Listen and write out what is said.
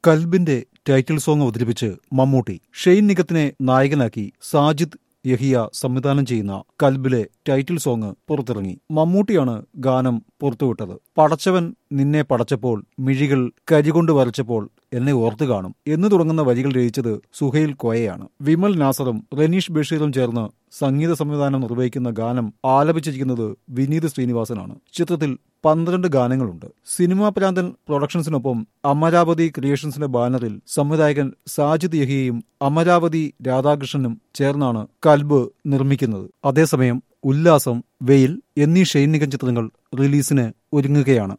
കൽബിന്റെ title song അവതരിപ്പിച്ച് Mammootty Shane നിഗത്തിനെ നായകനാക്കി സാജിദ് യഹിയ സംവിധാനം ചെയ്യുന്ന കൽബിലെ ടൈറ്റിൽ സോങ് പുറത്തിറങ്ങി മമ്മൂട്ടിയാണ് ഗാനം പുറത്തുവിട്ടത് പടച്ചവൻ നിന്നെ പടച്ചപ്പോൾ മിഴികൾ കരികൊണ്ട് വരച്ചപ്പോൾ എന്നെ ഓർത്തു കാണും എന്ന് തുടങ്ങുന്ന വരികൾ രചിച്ചത് സുഹൈൽ കോയയാണ് വിമൽ നാസറും റനീഷ് ബഷീറും ചേർന്ന് സംഗീത സംവിധാനം നിർവഹിക്കുന്ന ഗാനം ആലപിച്ചിരിക്കുന്നത് വിനീത് ശ്രീനിവാസനാണ് ചിത്രത്തിൽ പന്ത്രണ്ട് ഗാനങ്ങളുണ്ട് സിനിമാ പ്രാന്തൻ പ്രൊഡക്ഷൻസിനൊപ്പം അമരാവതി ക്രിയേഷൻസിന്റെ ബാനറിൽ സംവിധായകൻ സാജിദ് യഹിയയും അമരാവതി രാധാകൃഷ്ണനും ചേർന്നാണ് കൽബ് നിർമ്മിക്കുന്നത് അതേസമയം ഉല്ലാസം വെയിൽ എന്നീ ഷെയ്ൻ നിഗം ചിത്രങ്ങൾ റിലീസിന് ഒരുങ്ങുകയാണ്